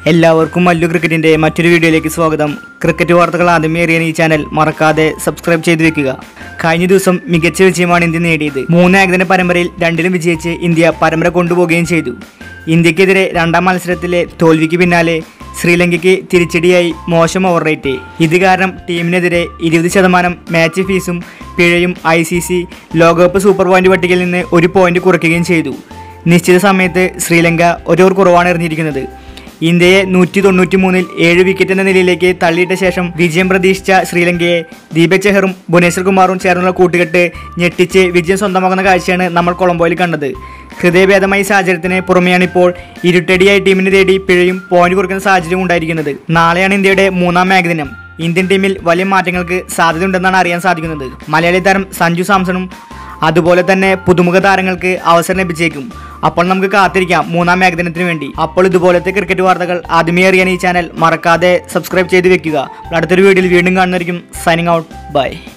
എല്ലാവർക്കും മല്ലു ക്രിക്കറ്റിന്റെ മറ്റൊരു വീഡിയോയിലേക്ക് സ്വാഗതം ക്രിക്കറ്റ് വാർത്തകൾ ആദ്യമേ അറിയാൻ ഈ ചാനൽ മറക്കാതെ സബ്സ്ക്രൈബ് ചെയ്തു വെക്കുക കഴിഞ്ഞ ദിവസം മികച്ച വിജയമാണ് ഇന്ത്യ നേടിയത് മൂന്ന് ഏകദിന പരമ്പരയിൽ രണ്ടിലും വിജയിച്ച് ഇന്ത്യ പരമ്പര കൊണ്ടുപോവുകയും ചെയ്തു ഇന്ത്യക്കെതിരെ രണ്ടാം മത്സരത്തിലെ തോൽവിക്ക് പിന്നാലെ ശ്രീലങ്കയ്ക്ക് തിരിച്ചടിയായി മോശം ഓവർ റേറ്റ് ഇത് കാരണം ടീമിനെതിരെ ഇരുപത് ശതമാനം മാച്ച് ഫീസും പിഴയും ഐ സി സി ലോകകപ്പ് സൂപ്പർ പോയിന്റ് പട്ടികയിൽ നിന്ന് ഒരു പോയിന്റ് കുറയ്ക്കുകയും ചെയ്തു നിശ്ചിത സമയത്ത് ശ്രീലങ്ക ഒരു ഓവർ കുറവാണ് എറിഞ്ഞിരിക്കുന്നത് ഇന്ത്യയെ നൂറ്റി തൊണ്ണൂറ്റി മൂന്നിൽ ഏഴ് വിക്കറ്റ് എന്ന നിലയിലേക്ക് തള്ളിയിട്ട ശേഷം വിജയം പ്രതീക്ഷിച്ച ശ്രീലങ്കയെ ദീപക് ചെഹറും ഭുവനേശ്വർ കുമാറും ചേർന്നുള്ള കൂട്ടുകെട്ട് ഞെട്ടിച്ച് വിജയം സ്വന്തമാക്കുന്ന കാഴ്ചയാണ് നമ്മൾ കൊളംബോയിൽ കണ്ടത് ഹൃദയഭേദമായ ഈ സാഹചര്യത്തിന് പുറമെയാണ് ഇപ്പോൾ ഇരുട്ടടിയായി ടീമിന് തേടി പിഴയും പോയിന്റ് കുറയ്ക്കുന്ന സാഹചര്യം ഉണ്ടായിരിക്കുന്നത് നാളെയാണ് ഇന്ത്യയുടെ മൂന്നാം ഏകദിനം ഇന്ത്യൻ ടീമിൽ വലിയ മാറ്റങ്ങൾക്ക് സാധ്യതയുണ്ടെന്നാണ് അറിയാൻ സാധിക്കുന്നത് മലയാളി താരം സഞ്ജു സാംസണും അതുപോലെ തന്നെ പുതുമുഖ താരങ്ങൾക്ക് അവസരം ലഭിച്ചേക്കും അപ്പോൾ നമുക്ക് കാത്തിരിക്കാം മൂന്നാം ഏകദിനത്തിന് വേണ്ടി അപ്പോൾ ഇതുപോലത്തെ ക്രിക്കറ്റ് വാർത്തകൾ ആദ്യമേ അറിയാൻ ഈ ചാനൽ മറക്കാതെ സബ്സ്ക്രൈബ് ചെയ്ത് വെക്കുക അടുത്തൊരു വീഡിയോയിൽ വീണ്ടും കാണുന്നതായിരിക്കും സൈനിങ് ഔട്ട് ബൈ